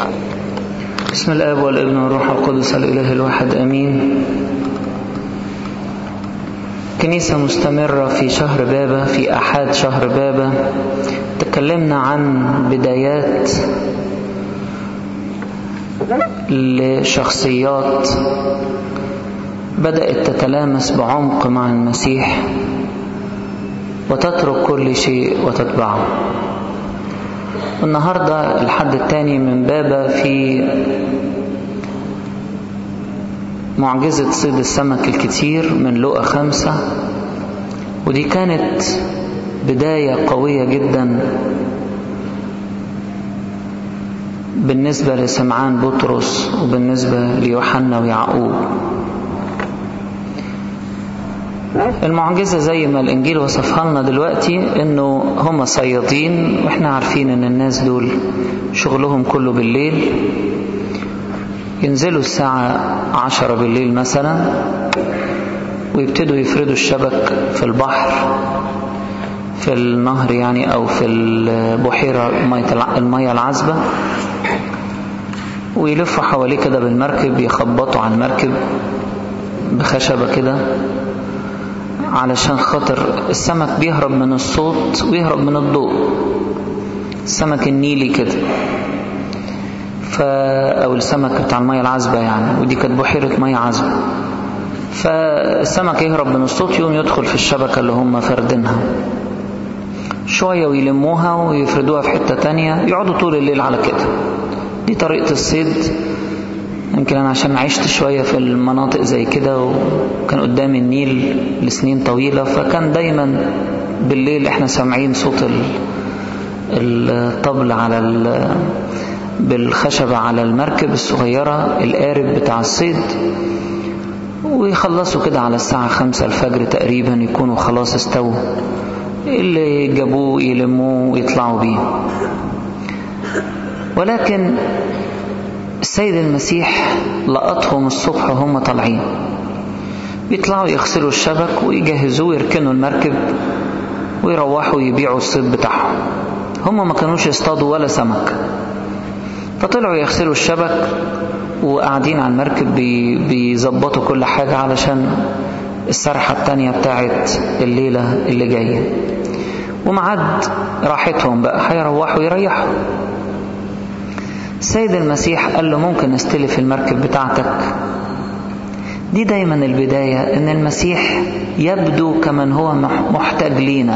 بسم الآب والابن والروح القدس الإله الواحد أمين كنيسة مستمرة في شهر بابا في أحد شهر بابا تكلمنا عن بدايات لشخصيات بدأت تتلامس بعمق مع المسيح وتترك كل شيء وتتبعه النهاردة الحد الثاني من بابا في معجزة صيد السمك الكتير من لقى خمسة ودي كانت بداية قوية جدا بالنسبة لسمعان بطرس وبالنسبة ليوحنا ويعقوب المعجزة زي ما الإنجيل وصفها لنا دلوقتي إنه هم صيادين وإحنا عارفين إن الناس دول شغلهم كله بالليل ينزلوا الساعة عشرة بالليل مثلا ويبتدوا يفردوا الشبك في البحر في النهر يعني أو في البحيرة المية العذبة ويلفوا حواليه كده بالمركب يخبطوا على المركب بخشبة كده علشان خاطر السمك بيهرب من الصوت ويهرب من الضوء السمك النيلي كده ف... او السمك بتاع المية العذبة يعني ودي كانت بحيرة مية عذبة فالسمك يهرب من الصوت يوم يدخل في الشبكة اللي هم فردينها شوية ويلموها ويفردوها في حتة تانية يقعدوا طول الليل على كده دي طريقة الصيد يمكن أنا عشان عشت شوية في المناطق زي كده وكان قدامي النيل لسنين طويلة فكان دايما بالليل احنا سامعين صوت الطبل على بالخشبة على المركب الصغيرة القارب بتاع الصيد ويخلصوا كده على الساعة خمسة الفجر تقريبا يكونوا خلاص استووا اللي جابوه يلموه ويطلعوا بيه ولكن السيد المسيح لقطهم الصبح وهم طالعين بيطلعوا يغسلوا الشبك ويجهزوه ويركنوا المركب ويروحوا يبيعوا الصيد بتاعهم هم ما كانوش يصطادوا ولا سمك فطلعوا يغسلوا الشبك وقاعدين على المركب بيظبطوا كل حاجة علشان السرحة التانية بتاعت الليلة اللي جاية ومعد راحتهم بقى هيروحوا يريحوا السيد المسيح قال له ممكن استلف المركب بتاعتك دي دايما البداية ان المسيح يبدو كمن هو محتاج لينا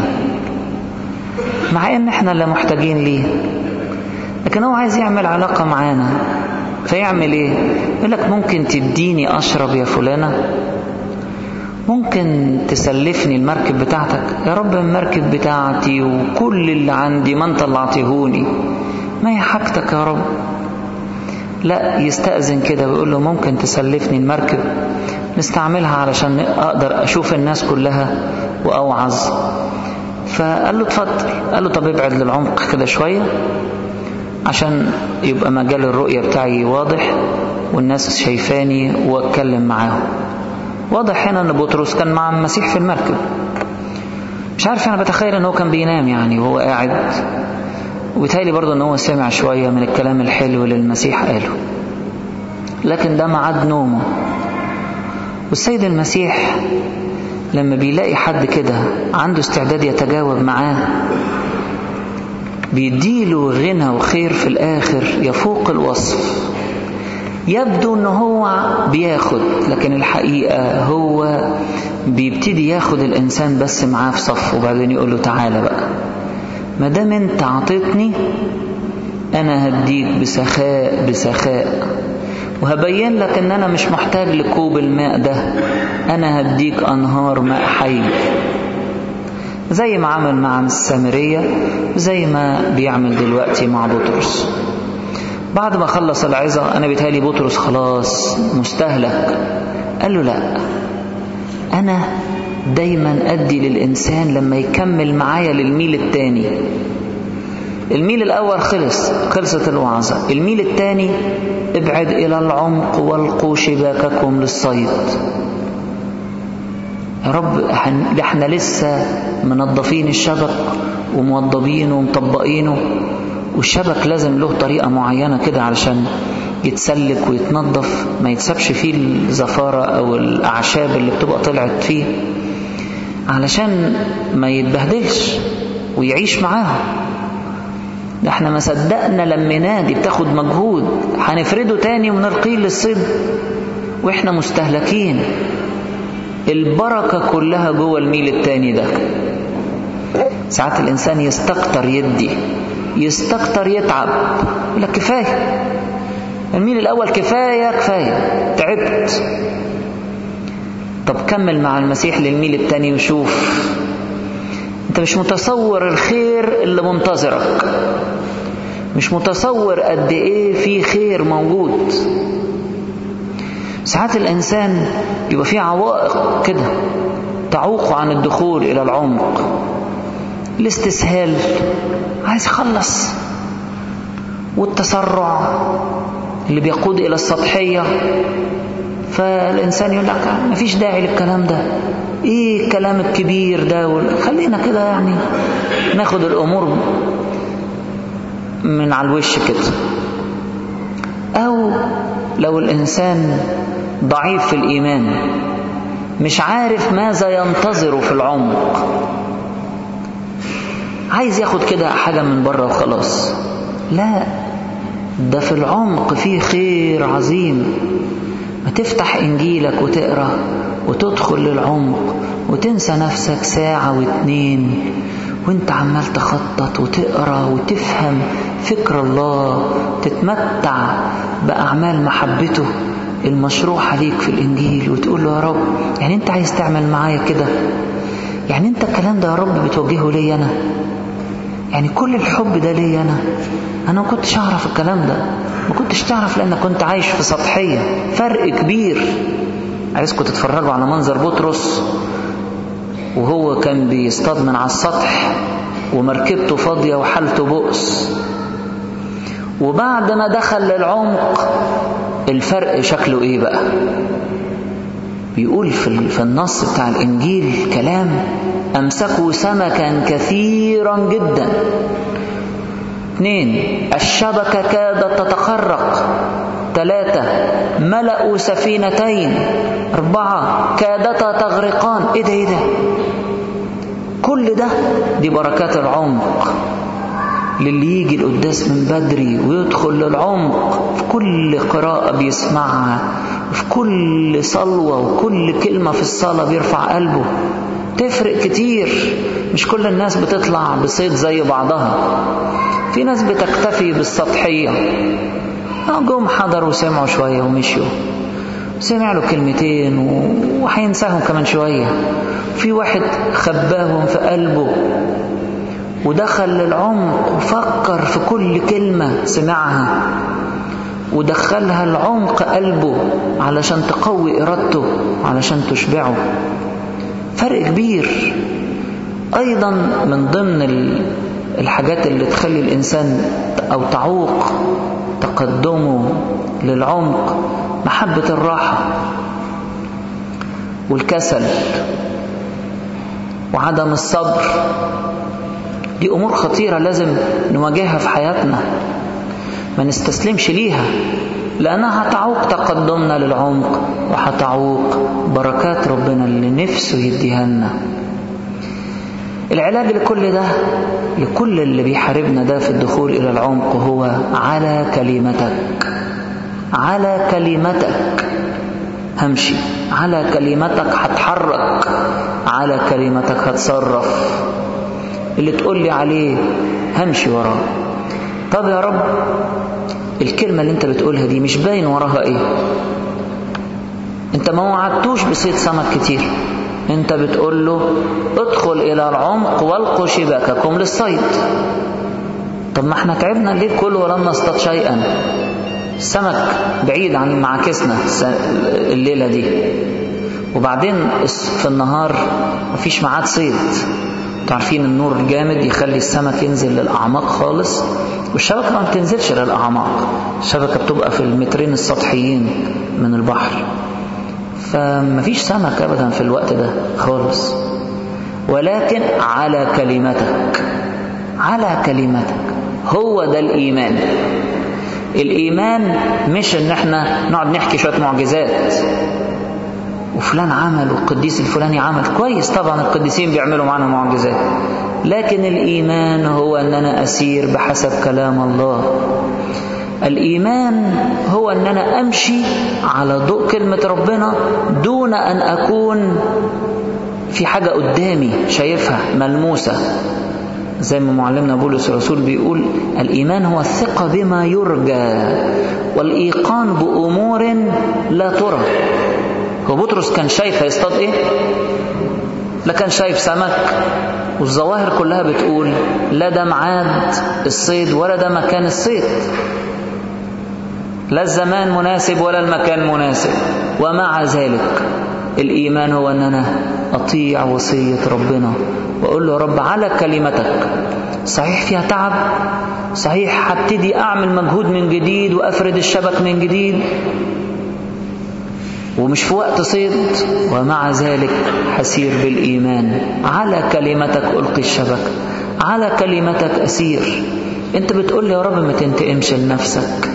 مع ان احنا اللي محتاجين ليه لكن هو عايز يعمل علاقة معانا فيعمل ايه يقول لك ممكن تديني اشرب يا فلانة ممكن تسلفني المركب بتاعتك يا رب المركب بتاعتي وكل اللي عندي ما انت اللي عطيهوني ما هي حاجتك يا رب لا يستأذن كده ويقول له ممكن تسلفني المركب نستعملها علشان أقدر أشوف الناس كلها وأوعظ فقال له اتفضل قال له طب ابعد للعمق كده شوية عشان يبقى مجال الرؤية بتاعي واضح والناس شايفاني واتكلم معاهم واضح هنا ان بطرس كان مع المسيح في المركب مش عارف انا بتخيل ان هو كان بينام يعني وهو قاعد وبيتهيألي برضه ان هو سمع شوية من الكلام الحلو اللي المسيح قاله لكن ده ميعاد نومه والسيد المسيح لما بيلاقي حد كده عنده استعداد يتجاوب معاه بيديله غنى وخير في الآخر يفوق الوصف يبدو ان هو بياخد لكن الحقيقة هو بيبتدي ياخد الإنسان بس معاه في صف وبعدين يقول له تعالى بقى ما دام انت عطيتني انا هديك بسخاء بسخاء وهبين لك ان انا مش محتاج لكوب الماء ده انا هديك انهار ماء حي زي ما عمل مع السامرية زي ما بيعمل دلوقتي مع بطرس بعد ما خلص العظة انا بيتهيألي بطرس خلاص مستهلك قال له لا انا دايما ادي للانسان لما يكمل معايا للميل التاني الميل الاول خلص خلصت الوعظة الميل التاني ابعد الى العمق والقوا شباككم للصيد يا رب ده احنا لسه منظفين الشبك وموضبينه ومطبقينه والشبك لازم له طريقة معينة كده علشان يتسلك ويتنظف ما يتسبش فيه الزفارة أو الأعشاب اللي بتبقى طلعت فيه علشان ما يتبهدلش ويعيش معاهم ده احنا ما صدقنا لميناه دي بتاخد مجهود هنفرده تاني ونلقيه للصيد واحنا مستهلكين البركة كلها جوه الميل التاني ده ساعات الإنسان يستكتر يدي يستكتر يتعب يقول لك كفاية الميل الأول كفاية كفاية تعبت طب كمل مع المسيح للميل التاني وشوف انت مش متصور الخير اللي منتظرك مش متصور قد ايه في خير موجود ساعات الانسان يبقى فيه عوائق كده تعوقه عن الدخول الى العمق الاستسهال عايز يخلص والتسرع اللي بيقود الى السطحيه فالانسان يقول لك مفيش داعي للكلام ده ايه الكلام الكبير ده خلينا كده يعني ناخد الامور من على الوش كده او لو الانسان ضعيف في الايمان مش عارف ماذا ينتظر في العمق عايز ياخد كده حاجه من بره وخلاص لا ده في العمق فيه خير عظيم ما تفتح انجيلك وتقرا وتدخل للعمق وتنسى نفسك ساعة واتنين وانت عمال تخطط وتقرا وتفهم فكر الله تتمتع بأعمال محبته المشروحة ليك في الإنجيل وتقول له يا رب يعني انت عايز تعمل معايا كده يعني انت الكلام ده يا رب بتوجهه لي أنا يعني كل الحب ده لي أنا أنا ما كنتش أعرف الكلام ده ما كنتش تعرف لأنك كنت عايش في سطحية فرق كبير عايزكم تتفرجوا على منظر بطرس وهو كان بيصطاد من على السطح ومركبته فاضية وحالته بؤس وبعد ما دخل للعمق الفرق شكله ايه بقى بيقول في النص بتاع الانجيل كلام امسكوا سمكا كثيرا جدا اثنين الشبكة كادت تتخرق ثلاثة ملأوا سفينتين أربعة كادتا تغرقان إيه ده إيه ده كل ده دي بركات العمق للي يجي القداس من بدري ويدخل للعمق في كل قراءة بيسمعها وفي كل صلوة وكل كلمة في الصلاة بيرفع قلبه تفرق كتير مش كل الناس بتطلع بصيد زي بعضها في ناس بتكتفي بالسطحية جم حضروا وسمعوا شوية ومشيوا سمع له كلمتين وهينساهم كمان شوية في واحد خباهم في قلبه ودخل للعمق وفكر في كل كلمة سمعها ودخلها العمق قلبه علشان تقوي إرادته علشان تشبعه فرق كبير أيضا من ضمن الحاجات اللي تخلي الإنسان أو تعوق تقدمه للعمق محبة الراحة والكسل وعدم الصبر دي أمور خطيرة لازم نواجهها في حياتنا ما نستسلمش ليها لأنها هتعوق تقدمنا للعمق وهتعوق بركات ربنا اللي نفسه يديها لنا العلاج لكل ده لكل اللي بيحاربنا ده في الدخول إلى العمق هو على كلمتك على كلمتك همشي على كلمتك هتحرك على كلمتك هتصرف اللي تقول لي عليه همشي وراه طب يا رب الكلمة اللي انت بتقولها دي مش باين وراها ايه انت ما وعدتوش بصيد سمك كتير انت بتقول له ادخل الى العمق والقوا شباككم للصيد طب ما احنا تعبنا الليل كله ولم نصطاد شيئا السمك بعيد عن معاكسنا الليلة دي وبعدين في النهار مفيش ميعاد صيد عارفين النور الجامد يخلي السمك ينزل للأعماق خالص والشبكة ما بتنزلش للأعماق الشبكة بتبقى في المترين السطحيين من البحر فمفيش سمك أبدا في الوقت ده خالص ولكن على كلمتك على كلمتك هو ده الإيمان الإيمان مش إن احنا نقعد نحكي شوية معجزات وفلان عمل والقديس الفلاني عمل كويس طبعا القديسين بيعملوا معنا معجزات لكن الإيمان هو أن أنا أسير بحسب كلام الله الإيمان هو أن أنا أمشي على ضوء كلمة ربنا دون أن أكون في حاجة قدامي شايفها ملموسة زي ما معلمنا بولس الرسول بيقول الإيمان هو الثقة بما يرجى والإيقان بأمور لا ترى هو بطرس كان شايف هيصطاد ايه لا كان شايف سمك والظواهر كلها بتقول لا ده ميعاد الصيد ولا ده مكان الصيد لا الزمان مناسب ولا المكان مناسب ومع ذلك الإيمان هو أن أنا أطيع وصية ربنا وأقول له يا رب على كلمتك صحيح فيها تعب صحيح هبتدي أعمل مجهود من جديد وأفرد الشبك من جديد ومش في وقت صيد ومع ذلك حسير بالإيمان على كلمتك ألقي الشبك على كلمتك أسير أنت بتقول لي يا رب ما تنتقمش لنفسك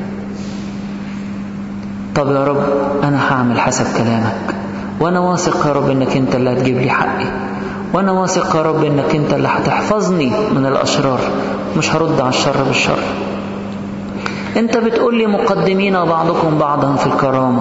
طب يا رب أنا هعمل حسب كلامك وأنا واثق يا رب إنك أنت اللي هتجيب لي حقي وأنا واثق يا رب إنك أنت اللي هتحفظني من الأشرار مش هرد على الشر بالشر أنت بتقول لي مقدمين بعضكم بعضا في الكرامة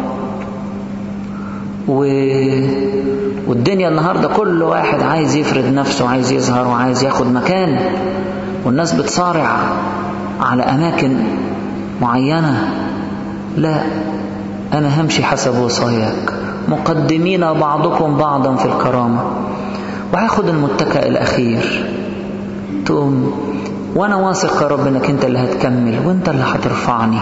و... والدنيا النهاردة كل واحد عايز يفرد نفسه وعايز يظهر وعايز ياخد مكان والناس بتصارع على أماكن معينة لا أنا همشي حسب وصاياك مقدمين بعضكم بعضا في الكرامة وهاخد المتكأ الأخير تقوم وأنا واثق يا رب إنك أنت اللي هتكمل وأنت اللي هترفعني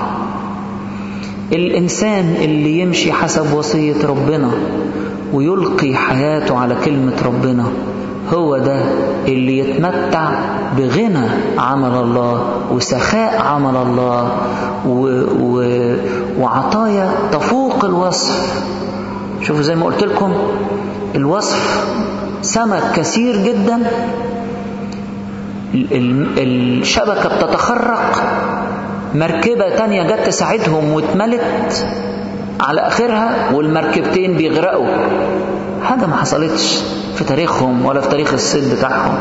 الإنسان اللي يمشي حسب وصية ربنا ويلقي حياته على كلمة ربنا هو ده اللي يتمتع بغنى عمل الله وسخاء عمل الله و... و... وعطايا تفوق الوصف شوفوا زي ما قلت لكم الوصف سمك كثير جدا الشبكة بتتخرق مركبة تانية جت تساعدهم واتملت على آخرها والمركبتين بيغرقوا حاجة ما حصلتش في تاريخهم ولا في تاريخ الصيد بتاعهم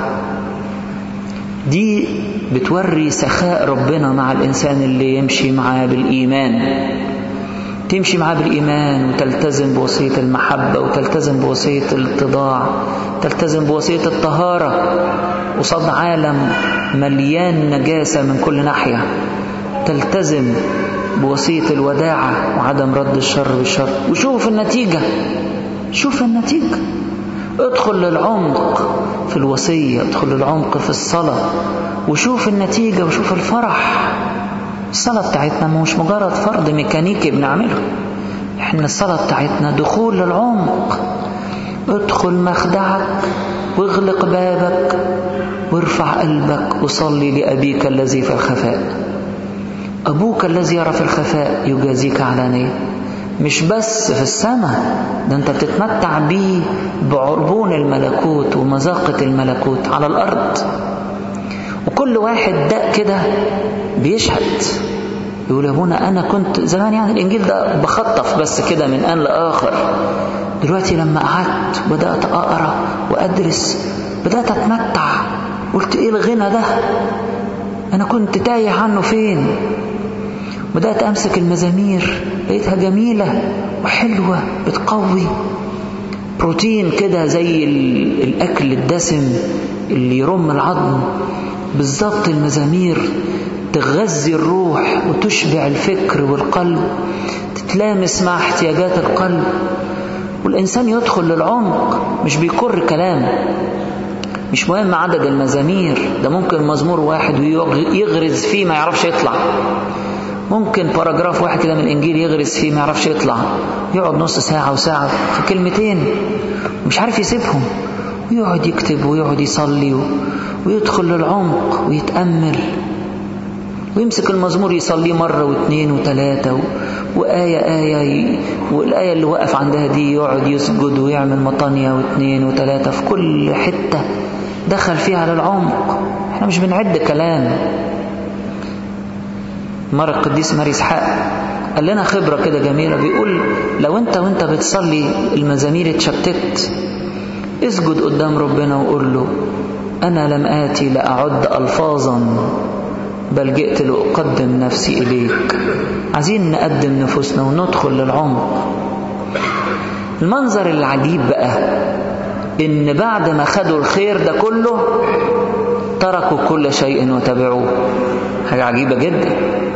دي بتوري سخاء ربنا مع الإنسان اللي يمشي معاه بالإيمان تمشي معاه بالإيمان وتلتزم بوصية المحبة وتلتزم بوصية الاتضاع تلتزم بوصية الطهارة قصاد عالم مليان نجاسة من كل ناحية تلتزم بوصية الوداعة وعدم رد الشر بالشر وشوف النتيجة شوف النتيجة ادخل للعمق في الوصية ادخل للعمق في الصلاة وشوف النتيجة وشوف الفرح الصلاة بتاعتنا مش مجرد فرض ميكانيكي بنعمله احنا الصلاة بتاعتنا دخول للعمق ادخل مخدعك واغلق بابك وارفع قلبك وصلي لأبيك الذي في الخفاء أبوك الذي يرى في الخفاء يجازيك علانية مش بس في السماء ده انت بتتمتع بيه بعربون الملكوت ومذاقة الملكوت على الأرض وكل واحد ده كده بيشهد يقول يا ابونا أنا كنت زمان يعني الإنجيل ده بخطف بس كده من آن لآخر دلوقتي لما قعدت بدأت أقرأ وأدرس بدأت أتمتع قلت إيه الغنى ده أنا كنت تايه عنه فين بدأت أمسك المزامير لقيتها جميلة وحلوة بتقوي بروتين كده زي الأكل الدسم اللي يرم العظم بالظبط المزامير تغذي الروح وتشبع الفكر والقلب تتلامس مع احتياجات القلب والإنسان يدخل للعمق مش بيكر كلام مش مهم عدد المزامير ده ممكن مزمور واحد ويغرز فيه ما يعرفش يطلع ممكن باراجراف واحد كده من الانجيل يغرس فيه ما يعرفش يطلع يقعد نص ساعة وساعة في كلمتين مش عارف يسيبهم ويقعد يكتب ويقعد يصلي ويدخل للعمق ويتأمل ويمسك المزمور يصليه مرة واثنين وثلاثة وآية آية والآية اللي وقف عندها دي يقعد يسجد ويعمل مطانية واثنين وثلاثة في كل حتة دخل فيها على العمق احنا مش بنعد كلام مرة القديس ماري اسحاق قال لنا خبرة كده جميلة بيقول لو انت وانت بتصلي المزامير اتشتت اسجد قدام ربنا وقول له أنا لم آتي لأعد ألفاظا بل جئت لأقدم نفسي إليك عايزين نقدم نفوسنا وندخل للعمق المنظر العجيب بقى إن بعد ما خدوا الخير ده كله تركوا كل شيء وتبعوه حاجة عجيبة جدا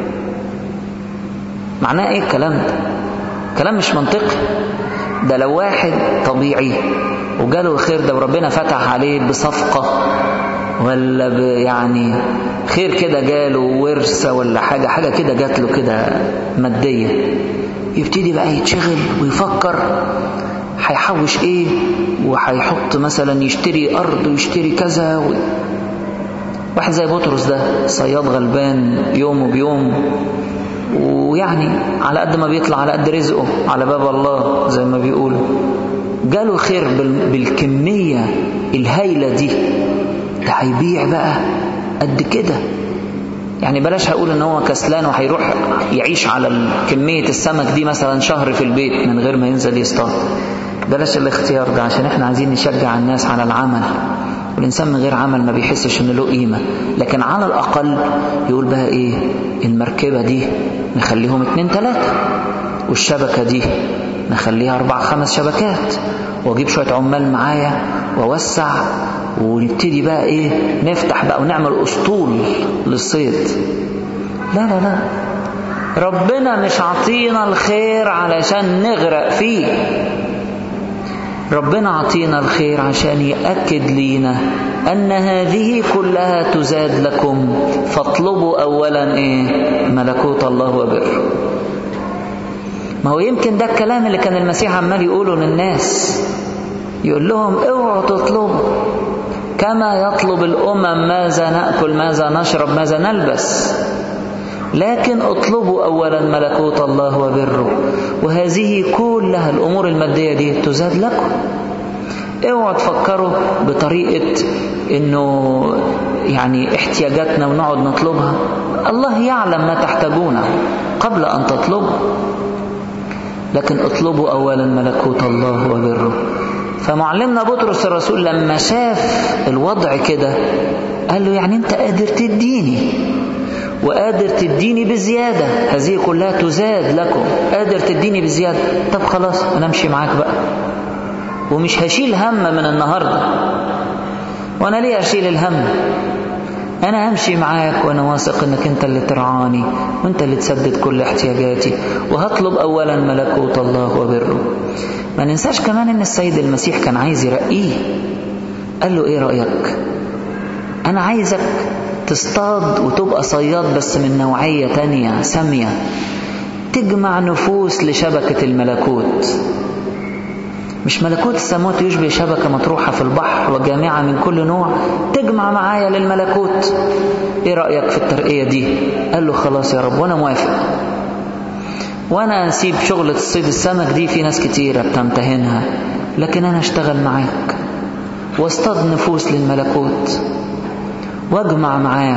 معناه ايه الكلام ده كلام مش منطقي ده لو واحد طبيعي وجاله الخير ده وربنا فتح عليه بصفقة ولا يعني خير كده جاله ورثة ولا حاجة حاجة كده جات له كده مادية يبتدي بقى يتشغل ويفكر هيحوش ايه وهيحط مثلا يشتري ارض ويشتري كذا و... واحد زي بطرس ده صياد غلبان يوم بيوم ويعني على قد ما بيطلع على قد رزقه على باب الله زي ما بيقولوا جاله خير بالكمية الهايلة دي ده هيبيع بقى قد كده يعني بلاش هقول ان هو كسلان وهيروح يعيش على كمية السمك دي مثلا شهر في البيت من غير ما ينزل يصطاد بلاش الاختيار ده عشان احنا عايزين نشجع الناس على العمل والإنسان من غير عمل ما بيحسش إن له قيمة لكن على الأقل يقول بقى إيه المركبة دي نخليهم اتنين تلاتة والشبكة دي نخليها أربع خمس شبكات وأجيب شوية عمال معايا وأوسع ونبتدي بقى إيه نفتح بقى ونعمل أسطول للصيد لا لا لا ربنا مش عطينا الخير علشان نغرق فيه ربنا عطينا الخير عشان يأكد لينا أن هذه كلها تزاد لكم فاطلبوا أولا إيه ملكوت الله وبره ما هو يمكن ده الكلام اللي كان المسيح عمال يقوله للناس يقول لهم اوعوا تطلبوا كما يطلب الأمم ماذا نأكل ماذا نشرب ماذا نلبس لكن اطلبوا أولا ملكوت الله وبره وهذه كلها الأمور المادية دي تزاد لكم اوعوا تفكروا بطريقة انه يعني احتياجاتنا ونقعد نطلبها الله يعلم ما تحتاجونه قبل ان تطلبوا لكن اطلبوا اولا ملكوت الله وبره فمعلمنا بطرس الرسول لما شاف الوضع كده قال له يعني انت قادر تديني وقادر تديني بزيادة هذه كلها تزاد لكم قادر تديني بزيادة طب خلاص أنا أمشي معاك بقى ومش هشيل هم من النهاردة وأنا ليه أشيل الهم أنا همشي معاك وأنا واثق أنك أنت اللي ترعاني وأنت اللي تسدد كل احتياجاتي وهطلب أولا ملكوت الله وبره ما ننساش كمان أن السيد المسيح كان عايز يرقيه قال له إيه رأيك أنا عايزك تصطاد وتبقى صياد بس من نوعية تانية سامية تجمع نفوس لشبكة الملكوت مش ملكوت السماوات يشبه شبكة مطروحة في البحر وجامعة من كل نوع تجمع معايا للملكوت ايه رأيك في الترقية دي قال له خلاص يا رب وانا موافق وانا اسيب شغلة الصيد السمك دي في ناس كتيرة بتمتهنها لكن انا اشتغل معاك واصطاد نفوس للملكوت واجمع معاك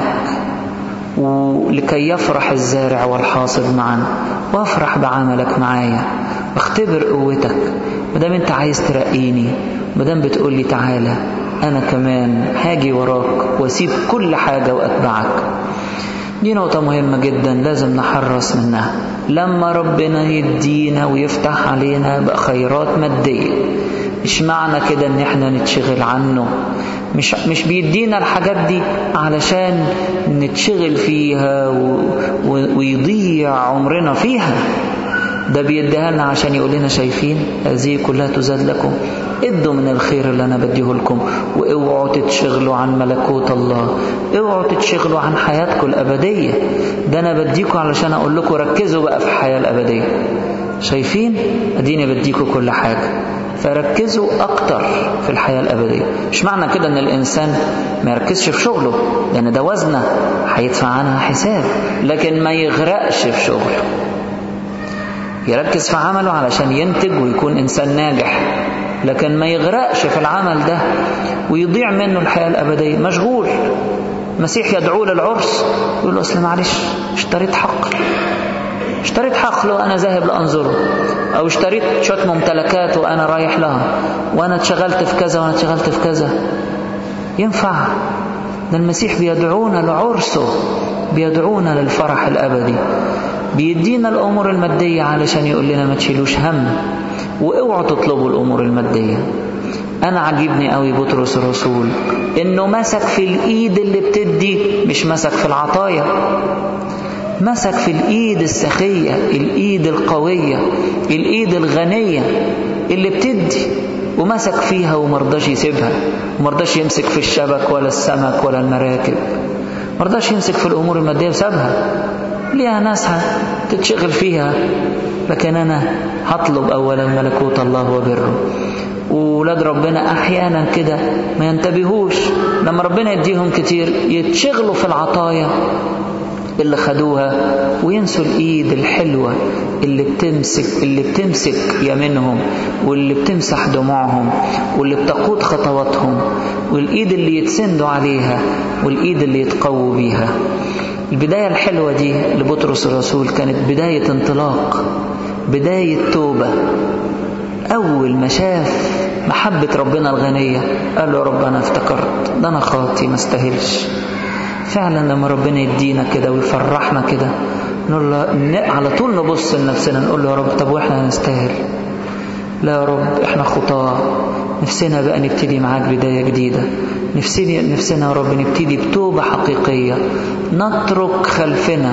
ولكي يفرح الزارع والحاصد معا وافرح بعملك معايا واختبر قوتك مدام انت عايز ترقيني مدام بتقول لي تعالى انا كمان هاجي وراك واسيب كل حاجة واتبعك دي نقطة مهمة جدا لازم نحرص منها لما ربنا يدينا ويفتح علينا بخيرات مادية مش معنى كده ان احنا نتشغل عنه مش مش بيدينا الحاجات دي علشان نتشغل فيها و... و... ويضيع عمرنا فيها ده بيديها لنا عشان يقول لنا شايفين هذه كلها تزاد لكم ادوا من الخير اللي انا بديه لكم واوعوا تتشغلوا عن ملكوت الله اوعوا تتشغلوا عن حياتكم الابديه ده انا بديكم علشان اقول لكم ركزوا بقى في الحياه الابديه شايفين اديني بديكم كل حاجه فركزوا اكتر في الحياه الابديه مش معنى كده ان الانسان ما يركزش في شغله لان ده وزنه هيدفع عنها حساب لكن ما يغرقش في شغله يركز في عمله علشان ينتج ويكون إنسان ناجح لكن ما يغرقش في العمل ده ويضيع منه الحياة الأبدية مشغول المسيح يدعوه للعرس يقول له أصل معلش اشتريت حق اشتريت حقل وأنا ذاهب لأنظره أو اشتريت شوية ممتلكات وأنا رايح لها وأنا اتشغلت في كذا وأنا اتشغلت في كذا ينفع ده المسيح بيدعونا لعرسه بيدعونا للفرح الأبدي بيدينا الأمور المادية علشان يقول لنا ما تشيلوش هم واوعوا تطلبوا الأمور المادية أنا عجبني قوي بطرس الرسول إنه مسك في الإيد اللي بتدي مش مسك في العطايا مسك في الإيد السخية الإيد القوية الإيد الغنية اللي بتدي ومسك فيها ومرضاش يسيبها ومرضاش يمسك في الشبك ولا السمك ولا المراكب مرضاش يمسك في الأمور المادية وسابها ليها ناسها تتشغل فيها لكن أنا هطلب أولا ملكوت الله وبره وولاد ربنا أحيانا كده ما ينتبهوش لما ربنا يديهم كتير يتشغلوا في العطايا اللي خدوها وينسوا الايد الحلوة اللي بتمسك اللي بتمسك يمينهم واللي بتمسح دموعهم واللي بتقود خطواتهم والايد اللي يتسندوا عليها والايد اللي يتقووا بيها البداية الحلوة دي لبطرس الرسول كانت بداية انطلاق بداية توبة أول ما شاف محبة ربنا الغنية قال له رب أنا افتكرت ده أنا خاطي ما استاهلش فعلا لما ربنا يدينا كده ويفرحنا كده نقول له على طول نبص لنفسنا نقول له يا رب طب واحنا هنستاهل لا يا رب احنا خطاة نفسنا بقى نبتدي معاك بداية جديدة نفسنا نفسنا يا رب نبتدي بتوبة حقيقية نترك خلفنا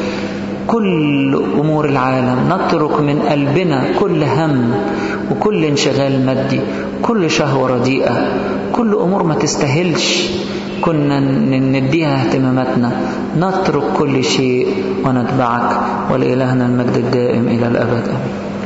كل أمور العالم نترك من قلبنا كل هم وكل انشغال مادي كل شهوة رديئة كل أمور ما تستاهلش كنا نديها اهتماماتنا نترك كل شيء ونتبعك ولإلهنا المجد الدائم إلى الأبد آمين